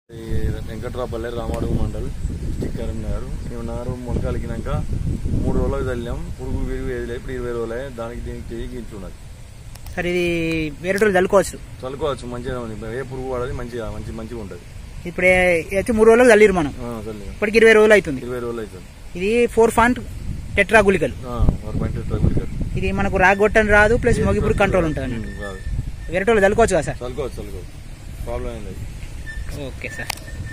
ఈ వెంకట్రాపల్లె రామాడుగు మండల్ డిస్టిక్ కరీంనగర్ మేము నారు మొలకలికినాక మూడు రోజులకు చల్లాం పురుగు విరిగి వేది ఇప్పుడు ఇరవై రోజులే దానికి దీనికి చెయ్యి గించున్నది సార్ ఇది వేరే రోజులు చల్లుకోవచ్చు చల్లుకోవచ్చు మంచిగా ఉంది ఏ పురుగు పడది మంచిగా మంచి మంచిగా ఉంటుంది ఇప్పుడు అయితే మూడు రోజులు చల్లిరు మనం చల్లి ఇప్పటికి ఇరవై రోజులు అవుతుంది ఇరవై రోజులు అవుతుంది ఇది ఫోర్ ఫాంట్ టెట్రా గుళికలు ఒక పాయింట్ ట్రబుల్ ఇది మనకు రాగొట్టని రాదు ప్లస్ మొగిపురు కంట్రోల్ ఉంటుంది అన్నట్టు. రాదు వేరే రోజులు చల్లుకోవచ్చు కదా సార్ చల్లుకోవచ్చు చల్లుకోవచ్చు ప్రాబ్లం ఏం లేదు ఓకే సార్